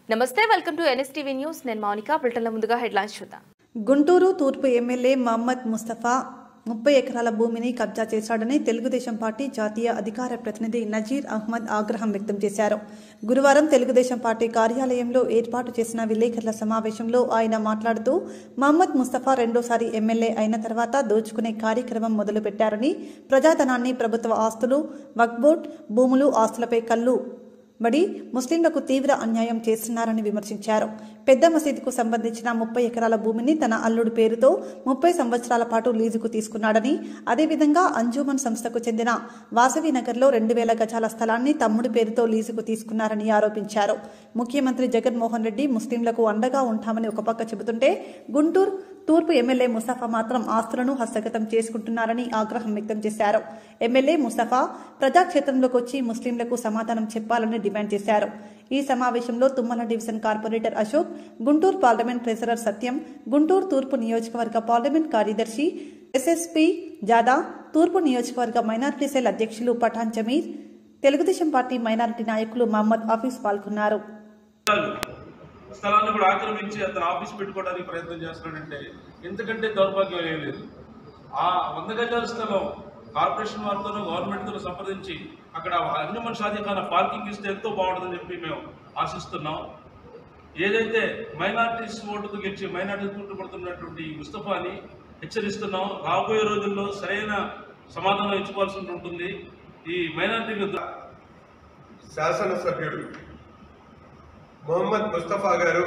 నమస్తే welcome to NSTV news నేను మౌనిక బ్రిటన్లో ముందుగా హెడ్లైన్స్ చూద్దాం గుంటూరు తూర్పు ఎమ్మెల్యే మహమ్మద్ ముస్తఫా ముప్పై ఎకరాల భూమిని కబ్జా చేశాడని తెలుగుదేశం పార్టీ జాతీయ అధికార ప్రతినిధి నజీర్ అహ్మద్ ఆగ్రహం వ్యక్తం చేశారు గురువారం తెలుగుదేశం పార్టీ కార్యాలయంలో ఏర్పాటు చేసిన విలేకరుల సమావేశంలో ఆయన మాట్లాడుతూ మహమ్మద్ ముస్తఫా రెండోసారి ఎమ్మెల్యే అయిన తర్వాత దోచుకునే కార్యక్రమం మొదలుపెట్టారని ప్రజాధనాన్ని ప్రభుత్వ ఆస్తులు వక్బోర్డ్ భూములు ఆస్తులపై కళ్ళు బడి ముస్లింలకు తీవ్ర అన్యాయం చేస్తున్నారని విమర్శించారు పెద్ద మసీదుకు సంబంధించిన ముప్పై ఎకరాల భూమిని తన అల్లుడి పేరుతో ముప్పై సంవత్సరాల పాటు లీజుకు తీసుకున్నాడని అదేవిధంగా అంజుమన్ సంస్థకు చెందిన వాసవి నగర్లో రెండు వేల గజాల స్థలాన్ని తమ్ముడి పేరుతో లీజుకు తీసుకున్నారని ఆరోపించారు ముఖ్యమంత్రి జగన్మోహన్ రెడ్డి ముస్లింలకు అండగా ఉంటామని ఒక పక్క చెబుతుంటే గుంటూరు తూర్పు ఎమ్మెల్యే ముస్తఫా మాత్రం ఆస్తులను హస్తగతం చేసుకుంటున్నారని ఆగ్రహం వ్యక్తం చేశారు ఎమ్మెల్యే ముస్తఫా ప్రజాక్షేత్రంలోకి వచ్చి ముస్లింలకు సమాధానం చెప్పాలని డిమాండ్ చేశారు ఈ సమావేశంలో Tummala division corporator Ashok Guntur parliament treasurer Satyam Guntur తూర్పు నియోజకవర్గ పార్లమెంట్ కార్యదర్శి ఎస్ఎస్పి జాదా తూర్పు నియోజకవర్గ మైనార్టీ సెల్ అధ్యక్షులు పఠాన్ జమీర్ తెలుగుదేశం పార్టీ మైనారిటీ నాయకులు మహమ్మద్ ఆఫీస్ పాల్గొన్నారు స్థలాన్ని కూడా ఆక్రమించి అతను ఆఫీస్ పెట్టుకోవడానికి ప్రయత్నం చేస్తున్నాడంటే ఎంతకంటే దౌర్భాగ్యం ఏం లేదు ఆ వంద గజాల స్థలం కార్పొరేషన్ వారితోనూ గవర్నమెంట్తో సంప్రదించి అక్కడ అన్యమన్ షాదీఖానా పార్కింగ్ ఇస్తే ఎంతో బాగుంటుందని చెప్పి మేము ఆశిస్తున్నాం ఏదైతే మైనార్టీస్ ఓటుతో గెలిచి మైనార్టీస్ చుట్టుపడుతున్నటువంటి ఈ ముస్తఫాని హెచ్చరిస్తున్నాం రాబోయే రోజుల్లో సరైన సమాధానం ఇచ్చుకోవాల్సి ఉంటుంది ఈ మైనార్టీ శాసనసభ్యుడు మొహమ్మద్ ముస్తఫా గారు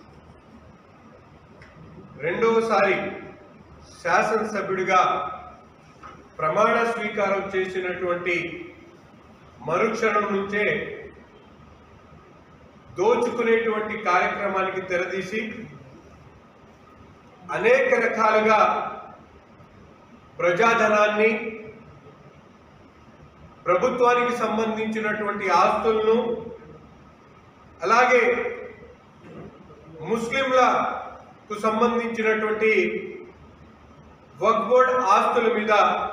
రెండవసారి శాసనసభ్యుడిగా ప్రమాణ స్వీకారం చేసినటువంటి మరుక్షణం నుంచే దోచుకునేటువంటి కార్యక్రమానికి తెరదీసి అనేక రకాలుగా ప్రజాధనాన్ని ప్రభుత్వానికి సంబంధించినటువంటి ఆస్తులను అలాగే ముస్లింలకు సంబంధించినటువంటి వక్ బోర్డ్ ఆస్తుల మీద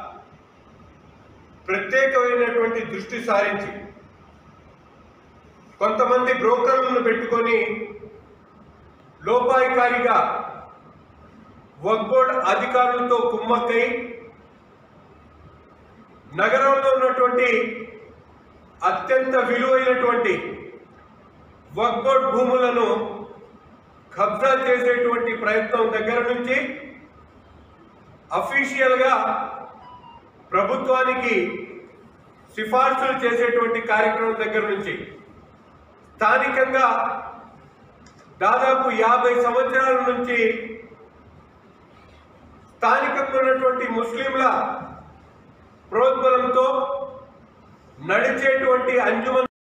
ప్రత్యేకమైనటువంటి దృష్టి సారించి కొంతమంది బ్రోకర్లను పెట్టుకొని లోపాయికారిగా వక్ బోర్డ్ అధికారులతో కుమ్మక్కై నగరంలో ఉన్నటువంటి అత్యంత విలువైనటువంటి వక్బోర్డ్ భూములను కబ్జా చేసేటువంటి ప్రయత్నం దగ్గర నుంచి అఫీషియల్గా ప్రభుత్వానికి సిఫార్సులు చేసేటువంటి కార్యక్రమం దగ్గర నుంచి స్థానికంగా దాదాపు యాభై సంవత్సరాల నుంచి స్థానికంగా ఉన్నటువంటి ముస్లింల ప్రోద్బలంతో నడిచేటువంటి అంజుమన్